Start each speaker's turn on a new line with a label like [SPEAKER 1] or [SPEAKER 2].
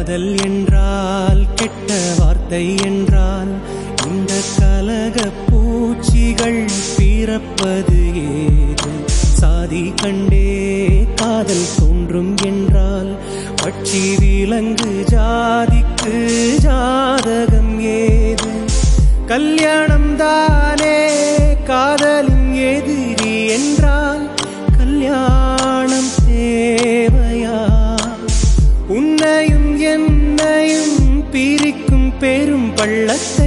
[SPEAKER 1] காதல் என்றால் கெட்ட வார்த்தை என்றால் இந்த கலக பூச்சிகள் பிறப்பது ஏது சாதி கண்டே காதல் தோன்றும் என்றால் பட்சி விலங்கு ஜாதிக்கு ஜாதகம் ஏது கல்யாணம் தானே காதலின் எதிரி என்றால் கல்யாணம் தேவையா உன்னையும் என்னையும் பிரிக்கும் பெரும் பள்ளத்தை